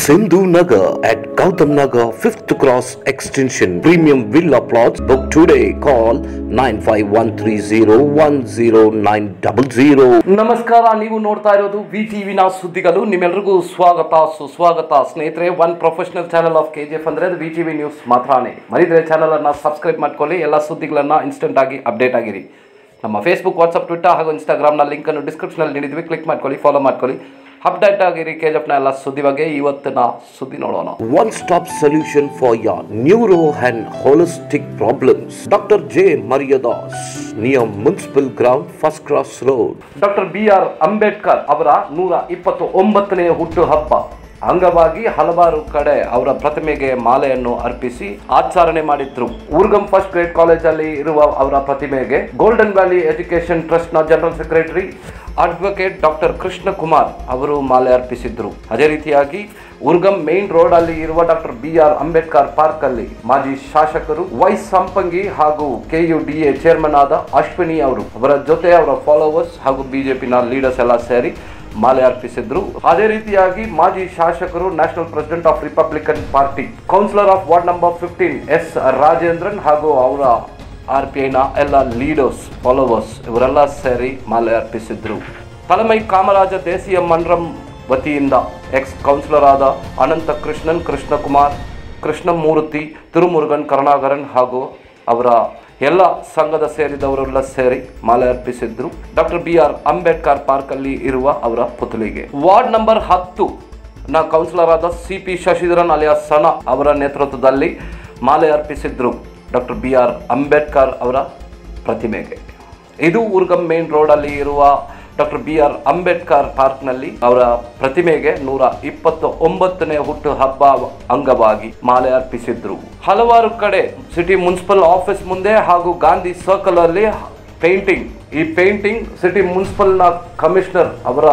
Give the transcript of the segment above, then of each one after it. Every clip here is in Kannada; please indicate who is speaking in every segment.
Speaker 1: Sindhu Nagar at Gautam Nagar 5th Cross Extension Premium Villa Plots. Book today. Call 9513010900.
Speaker 2: ನಮಸ್ಕಾರ ನೀವು ನೋಡ್ತಾ ಇರೋದು ವಿ ಟಿವಿನ ಸುದ್ದಿಗಳು ನಿಮ್ಮೆಲ್ಲರಿಗೂ ಸ್ವಾಗತ ಸುಸ್ವಾಗತ ಸ್ನೇಹಿತರೆ one professional channel of K G F ಅಂದರೆ ವಿ ಟಿ ವಿ ನ್ಯೂಸ್ ಮಾತ್ರನೇ ಮರಿದ್ರೆ ಚಾನಲನ್ನು ಸಬ್ಸ್ಕ್ರೈಬ್ ಮಾಡ್ಕೊಳ್ಳಿ ಎಲ್ಲ ಸುದ್ದಿಗಳನ್ನು ಇನ್ಸ್ಟೆಂಟ್ ಆಗಿ ಅಪ್ಡೇಟ್ ಆಗಿರಿ ನಮ್ಮ ಫೇಸ್ಬುಕ್ ವಾಟ್ಸಪ್ ಟ್ವಿಟರ್ ಹಾಗೂ ಇನ್ಸ್ಟಾಗ್ರಾಮ್ನ ಲಿಂಕನ್ನು ಡಿಸ್ಕ್ರಿಪ್ಷನಲ್ಲಿ ನೀಡಿದ್ವಿ ಕ್ಲಿಕ್ ಮಾಡ್ಕೊಳ್ಳಿ ಫಾಲೋ ಮಾಡ್ಕೊಳ್ಳಿ ಅಪ್ಡೇಟ್ ಆಗಿರಿ ಕೆ ಜಿ ಎಫ್ನ ಎಲ್ಲ ಸುದ್ದಿ ಬಗ್ಗೆ ಇವತ್ತಿನ ಸುದ್ದಿ ನೋಡೋಣ
Speaker 1: One stop solution for your neuro and holistic problems. Dr. J. Mariadas near Municipal Ground, First Cross Road.
Speaker 2: Doctor B R Ambedkar ಅವರ ನೂರ ಇಪ್ಪತ್ತು ಒಂಬತ್ತನೇ ಹುಟ್ಟು ಹಬ್ಬ ಅಂಗವಾಗಿ ಹಲವಾರು ಕಡೆ ಅವರ ಪ್ರತಿಮೆಗೆ ಮಾಲೆಯನ್ನು ಅರ್ಪಿಸಿ ಆಚರಣೆ ಮಾಡಿದ್ರು ಊರ್ಗಂ ಫಸ್ಟ್ ಗ್ರೇಡ್ ಕಾಲೇಜಲ್ಲಿ ಇರುವ ಅವರ ಪ್ರತಿಮೆಗೆ ಗೋಲ್ಡನ್ ವ್ಯಾಲಿ ಎಜುಕೇಶನ್ ಟ್ರಸ್ಟ್ ನ general secretary advocate doctor Krishna Kumar ಅವರು ಮಾಲೆ ಅರ್ಪಿಸಿದ್ರು ಅದೇ ರೀತಿಯಾಗಿ ಉರ್ಗಂ ಮೇನ್ ರೋಡ್ ಅಲ್ಲಿ ಇರುವ doctor B R Ambedkar park ಅಲ್ಲಿ ಮಾಜಿ ಶಾಸಕರು ವೈ ಸಂಪಂಗಿ ಹಾಗೂ ಕೆಯು ಡಿ ಎ ಚೇರ್ಮನ್ ಆದ ಅಶ್ವಿನಿ ಅವರು ಅವರ ಜೊತೆ ಅವರ ಫಾಲೋವರ್ಸ್ ಹಾಗೂ ಬಿಜೆಪಿನ ಲೀಡರ್ಸ್ ಎಲ್ಲ ಸೇರಿ ಮಾಲೆ ಅರ್ಪಿಸಿದ್ರು ಅದೇ ರೀತಿಯಾಗಿ ಮಾಜಿ ಶಾಸಕರು national president of republican party councillor of ward number fifteen S Rajendran ಹಾಗೂ ಅವರ ಆರ್ ಪಿ ಐನ ಎಲ್ಲ ಲೀಡರ್ಸ್ ಫಾಲೋವರ್ಸ್ ಇವರೆಲ್ಲ ಸೇರಿ ಮಾಲೆ ಅರ್ಪಿಸಿದ್ರು ತಲಮೈ ಕಾಮರಾಜ ದೇಸಿಯ ಮಂಡ್ರಂ ವತಿಯಿಂದ ಎಕ್ಸ್ ಕೌನ್ಸಿಲರ್ ಆದ ಅನಂತ ಕೃಷ್ಣನ್ ಕೃಷ್ಣಕುಮಾರ್ ಕೃಷ್ಣಮೂರ್ತಿ ತಿರುಮುರುಗನ್ ಕರುಣಾಕರನ್ ಹಾಗೂ ಅವರ ಎಲ್ಲ ಸಂಘದ ಸೇರಿದವರೆಲ್ಲ ಸೇರಿ ಮಾಲೆ ಅರ್ಪಿಸಿದ್ರು doctor B R Ambedkar park ಅಲ್ಲಿ ಇರುವ ಅವರ ಪುತ್ಲಿಗೆ ವಾರ್ಡ್ ನಂಬರ್ ಹತ್ತು ನ ಕೌನ್ಸಿಲರ್ ಆದ ಸಿ ಪಿ ಶಶಿಧರನ್ ಅಲಿಯಾ ಸನ ಅವರ ನೇತೃತ್ವದಲ್ಲಿ ಮಾಲೆ ಅರ್ಪಿಸಿದ್ರು ಡಾಕ್ಟರ್ ಬಿ ಆರ್ ಅಂಬೇಡ್ಕರ್ ಅವರ ಪ್ರತಿಮೆಗೆ ಇದು ಉರ್ಗಂ ಮೇನ್ ರೋಡ್ ಅಲ್ಲಿ ಇರುವ ಡಾಕ್ಟರ್ ಬಿ ಆರ್ ಅಂಬೇಡ್ಕರ್ ಪಾರ್ಕ್ನಲ್ಲಿ ಅವರ ಪ್ರತಿಮೆಗೆ ನೂರ ಇಪ್ಪತ್ತು ಒಂಬತ್ತನೇ ಹುಟ್ಟು ಹಬ್ಬ ಅಂಗವಾಗಿ ಮಾಲೆ ಅರ್ಪಿಸಿದ್ರು ಹಲವಾರು ಕಡೆ ಸಿಟಿ ಮುನ್ಸಿಪಲ್ ಆಫೀಸ್ ಮುಂದೆ ಹಾಗೂ ಗಾಂಧಿ ಸರ್ಕಲ್ ಅಲ್ಲಿ ಪೇಂಟಿಂಗ್ ಈ ಪೇಂಟಿಂಗ್ ಸಿಟಿ ಮುನ್ಸಿಪಲ್ನ ಕಮಿಷನರ್ ಅವರ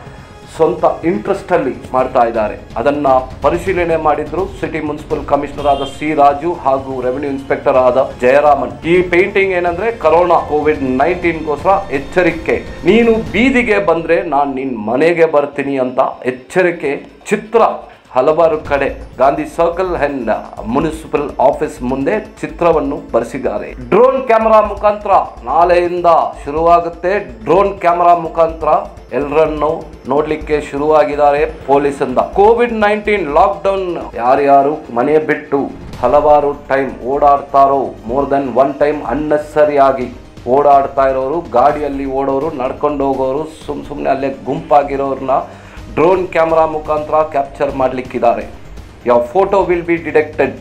Speaker 2: ಸ್ವಂತ ಇಂಟ್ರೆಸ್ಟ್ ಅಲ್ಲಿ ಮಾಡ್ತಾ ಇದ್ದಾರೆ ಅದನ್ನ ಪರಿಶೀಲನೆ ಮಾಡಿದ್ರು ಸಿಟಿ ಮುನ್ಸಿಪಲ್ ಕಮಿಷನರ್ ಆದ ಸಿ ರಾಜು ಹಾಗೂ ರೆವಿನ್ಯೂ ಇನ್ಸ್ಪೆಕ್ಟರ್ ಆದ ಜಯರಾಮನ್ ಈ ಪೇಂಟಿಂಗ್ ಏನಂದ್ರೆ ಕರೋನಾ ಕೋವಿಡ್ ನೈನ್ಟೀನ್ ಗೋಸ್ಕರ ಎಚ್ಚರಿಕೆ ನೀನು ಬೀದಿಗೆ ಬಂದ್ರೆ ನಾನು ನಿನ್ ಮನೆಗೆ ಬರ್ತೀನಿ ಅಂತ ಎಚ್ಚರಿಕೆ ಚಿತ್ರ ಹಲವಾರು ಕಡೆ Gandhi circle and municipal office ಮುಂದೆ ಚಿತ್ರವನ್ನು ಬರೆಸಿದ್ದಾರೆ ಡ್ರೋನ್ ಕ್ಯಾಮೆರಾ ಮುಖಾಂತರ ನಾಳೆಯಿಂದ ಶುರುವಾಗುತ್ತೆ ಡ್ರೋನ್ ಕ್ಯಾಮೆರಾ ಮುಖಾಂತರ ಎಲ್ಲರನ್ನು ನೋಡ್ಲಿಕ್ಕೆ ಶುರುವಾಗಿದ್ದಾರೆ ಪೊಲೀಸಿಂದ ಕೋವಿಡ್ ನೈನ್ಟೀನ್ ಲಾಕ್ ಡೌನ್ ಯಾರ್ಯಾರು ಮನೆ ಬಿಟ್ಟು ಹಲವಾರು ಟೈಮ್ ಓಡಾಡ್ತಾರೋ more than one time unnecessary ಆಗಿ ಓಡಾಡ್ತಾ ಇರೋರು ಗಾಡಿಯಲ್ಲಿ ಓಡೋರು ನಡ್ಕೊಂಡು ಹೋಗೋರು ಸುಮ್ ಸುಮ್ಮನೆ ಅಲ್ಲೇ ಗುಂಪಾಗಿರೋರನ್ನ ಡ್ರೋನ್ ಕ್ಯಾಮ್ರಾ ಮುಖಾಂತರ ಕ್ಯಾಪ್ಚರ್ ಮಾಡಲಿಕ್ಕಿದ್ದಾರೆ ಯಾವ ಫೋಟೋ ವಿಲ್ ಬಿ ಡಿಟೆಕ್ಟೆಡ್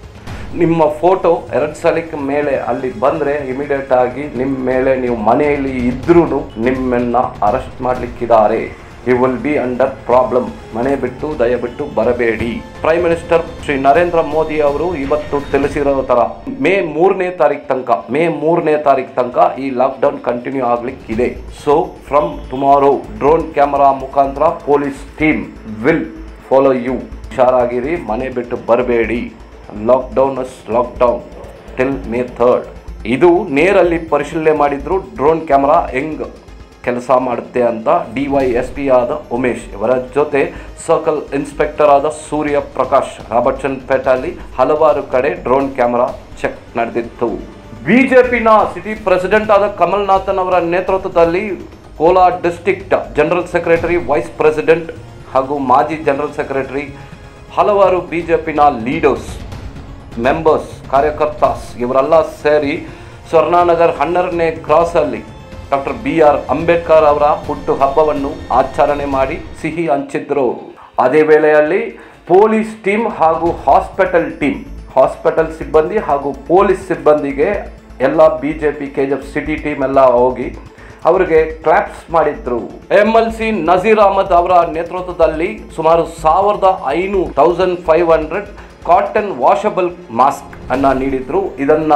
Speaker 2: ನಿಮ್ಮ ಫೋಟೋ ಎರಡು ಸಲಕ್ಕೆ ಮೇಲೆ ಅಲ್ಲಿ ಬಂದರೆ ಇಮಿಡಿಯೇಟ್ ಆಗಿ ನಿಮ್ಮ ಮೇಲೆ ನೀವು ಮನೆಯಲ್ಲಿ ಇದ್ರೂ ನಿಮ್ಮನ್ನ ಅರೆಸ್ಟ್ ಮಾಡಲಿಕ್ಕಿದ್ದಾರೆ you will be under problem ಮನೆ ಬಿಟ್ಟು ದಯವಿಟ್ಟು ಬರಬೇಡಿ ಪ್ರೈಮ್ ಮಿನಿಸ್ಟರ್ ಶ್ರೀ ನರೇಂದ್ರ ಮೋದಿ ಅವರು ಇವತ್ತು ತಿಳಿಸಿರೋ ತರ ಮೇ ಮೂರನೇ ತಾರೀಕು ತನಕ ಮೇ ಮೂರನೇ ತಾರೀಕು ತನಕ ಈ ಲಾಕ್ಡೌನ್ ಕಂಟಿನ್ಯೂ ಆಗ್ಲಿಕ್ಕಿದೆ so from tomorrow drone camera ಮುಖಾಂತರ police team will follow you ಹುಷಾರಾಗಿರಿ ಮನೆ ಬಿಟ್ಟು ಬರಬೇಡಿ lockdown lockdown till May third ಇದು ನೇರಲ್ಲಿ ಪರಿಶೀಲನೆ ಮಾಡಿದ್ರು ಡ್ರೋನ್ ಕ್ಯಾಮರಾ ಹೆಂಗ್ ಕೆಲಸ ಮಾಡುತ್ತೆ ಅಂತ ಡಿ ವೈ ಎಸ್ ಪಿ ಆದ ಉಮೇಶ್ ಇವರ ಜೊತೆ ಸರ್ಕಲ್ ಇನ್ಸ್ಪೆಕ್ಟರ್ ಆದ ಸೂರ್ಯ ಪ್ರಕಾಶ್ ರಾಬರ್ಟ್ಸನ್ ಪೇಟಲ್ಲಿ ಹಲವಾರು ಕಡೆ ಡ್ರೋನ್ ಕ್ಯಾಮರಾ ಚೆಕ್ ನಡೆದಿತ್ತು ಬಿಜೆಪಿನ ಸಿಟಿ ಪ್ರೆಸಿಡೆಂಟ್ ಆದ ಕಮಲ್ನಾಥನ್ ಅವರ ನೇತೃತ್ವದಲ್ಲಿ Kolar district general secretary vice president ಹಾಗೂ ಮಾಜಿ ಜನರಲ್ ಸೆಕ್ರೆಟರಿ ಹಲವಾರು ಬಿಜೆಪಿನ ಲೀಡರ್ಸ್ ಮೆಂಬರ್ಸ್ ಕಾರ್ಯಕರ್ತಾಸ್ ಇವರೆಲ್ಲ ಸೇರಿ ಸ್ವರ್ಣನಗರ್ ಹನ್ನೆರಡನೇ ಕ್ರಾಸಲ್ಲಿ ಡಾಕ್ಟರ್ ಬಿ ಆರ್ ಅಂಬೇಡ್ಕರ್ ಅವರ ಹುಟ್ಟು ಹಬ್ಬವನ್ನು ಆಚರಣೆ ಮಾಡಿ ಸಿಹಿ ಹಂಚಿದ್ರು ಅದೇ ವೇಳೆಯಲ್ಲಿ ಪೊಲೀಸ್ ಟೀಮ್ ಹಾಗೂ ಹಾಸ್ಪಿಟಲ್ ಟೀಮ್ ಹಾಸ್ಪಿಟಲ್ ಸಿಬ್ಬಂದಿ ಹಾಗೂ ಪೊಲೀಸ್ ಸಿಬ್ಬಂದಿಗೆ ಎಲ್ಲ B J P K G F city team ಎಲ್ಲ ಹೋಗಿ ಅವರಿಗೆ ಕ್ಲಾಪ್ಸ್ ಮಾಡಿದ್ರು M L C Nazeer Ahmed ಅವರ ನೇತೃತ್ವದಲ್ಲಿ ಸುಮಾರು ಸಾವಿರದ ಐನೂರು thousand five hundred cotton washable mask ಅನ್ನ ನೀಡಿದ್ರು ಇದನ್ನ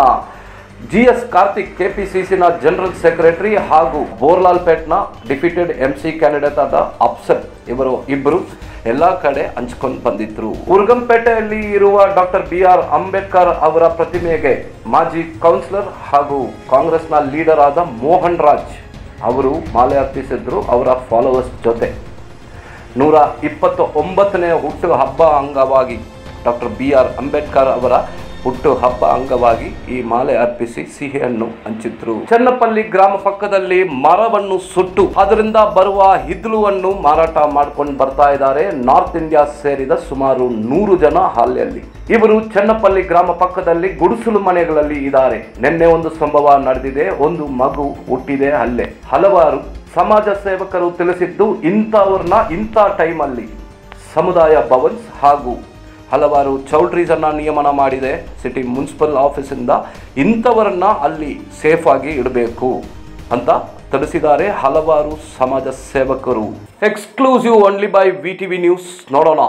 Speaker 2: ಜಿ ಎಸ್ ಕಾರ್ತಿಕ್ ಕೆಪಿಸಿಸಿನ ಜನರಲ್ ಸೆಕ್ರೆಟರಿ ಹಾಗೂ ಬೋರ್ಲಾಲ್ ಪೇಟ್ನ ಡಿಫಿಟೆಡ್ ಎಂ ಸಿ ಕ್ಯಾಂಡಿಡೇಟ್ ಆದ ಅಫ್ಸರ್ ಇವರು ಇಬ್ಬರು ಎಲ್ಲ ಕಡೆ ಹಂಚ್ಕೊಂಡು ಬಂದಿದ್ರು ಉರ್ಗಂಪೇಟೆಯಲ್ಲಿ ಇರುವ ಡಾಕ್ಟರ್ ಬಿ ಆರ್ ಅಂಬೇಡ್ಕರ್ ಅವರ ಪ್ರತಿಮೆಗೆ ಮಾಜಿ ಕೌನ್ಸಿಲರ್ ಹಾಗೂ ಕಾಂಗ್ರೆಸ್ನ ಲೀಡರ್ ಆದ ಮೋಹನ್ ರಾಜ್ ಅವರು ಮಾಲೆ ಅರ್ಪಿಸಿದ್ರು ಅವರ ಫಾಲೋವರ್ಸ್ ಜೊತೆ ನೂರ ಇಪ್ಪತ್ತ ಒಂಬತ್ತನೇ ಹುಟ್ಟು ಹಬ್ಬ ಅಂಗವಾಗಿ ಡಾಕ್ಟರ್ ಬಿ ಆರ್ ಅಂಬೇಡ್ಕರ್ ಅವರ ಹುಟ್ಟು ಹಬ್ಬ ಅಂಗವಾಗಿ ಈ ಮಾಲೆ ಅರ್ಪಿಸಿ ಸಿಹಿಯನ್ನು ಹಂಚಿದ್ರು ಚನ್ನಪಲ್ಲಿ ಗ್ರಾಮ ಪಕ್ಕದಲ್ಲಿ ಮರವನ್ನು ಸುಟ್ಟು ಅದರಿಂದ ಬರುವ ಹಿದ್ಲುವನ್ನು ಮಾರಾಟ ಮಾಡ್ಕೊಂಡು ಬರ್ತಾ ಇದ್ದಾರೆ ನಾರ್ತ್ ಇಂಡಿಯಾ ಸೇರಿದ ಸುಮಾರು ನೂರು ಜನ ಹಾಲೆಯಲ್ಲಿ ಇವರು ಚನ್ನಪಲ್ಲಿ ಗ್ರಾಮ ಪಕ್ಕದಲ್ಲಿ ಗುಡಿಸಲು ಮನೆಗಳಲ್ಲಿ ಇದ್ದಾರೆ ನಿನ್ನೆ ಒಂದು ಸಂಭವ ನಡೆದಿದೆ ಒಂದು ಮಗು ಹುಟ್ಟಿದೆ ಅಲ್ಲೇ ಹಲವಾರು ಸಮಾಜ ಸೇವಕರು ತಿಳಿಸಿದ್ದು ಇಂಥವ್ರನ್ನ ಇಂಥ ಟೈಮಲ್ಲಿ ಸಮುದಾಯ ಭವನ್ಸ್ ಹಾಗೂ ಹಲವಾರು ಚೌಲ್ಟ್ರೀಸ್ ಅನ್ನ ನಿಯಮನ ಮಾಡಿದೆ ಸಿಟಿ ಮುನ್ಸಿಪಲ್ ಆಫೀಸಿಂದ ಇಂಥವರನ್ನ ಅಲ್ಲಿ ಸೇಫ್ ಆಗಿ ಇಡಬೇಕು ಅಂತ ತಿಳಿಸಿದ್ದಾರೆ ಹಲವಾರು ಸಮಾಜ ಸೇವಕರು exclusive only by V TV news ನೋಡೋಣ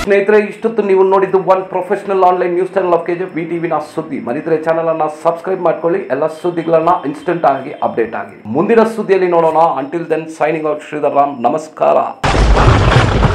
Speaker 2: ಸ್ನೇಹಿತರೆ ಇಷ್ಟೊತ್ತು ನೀವು ನೋಡಿದ್ದು one professional online news channel of KJ V ಟಿವಿನ ಸುದ್ದಿ ಮರಿದ್ರೆ ಚಾನಲ್ ಅನ್ನ ಸಬ್ಸ್ಕ್ರೈಬ್ ಮಾಡ್ಕೊಳ್ಳಿ ಎಲ್ಲ ಸುದ್ದಿಗಳನ್ನ ಇನ್ಸ್ಟೆಂಟ್ ಆಗಿ ಅಪ್ಡೇಟ್ ಆಗಿ ಮುಂದಿನ ಸುದ್ದಿಯಲ್ಲಿ ನೋಡೋಣ until then signing out Sridhar Ram ನಮಸ್ಕಾರ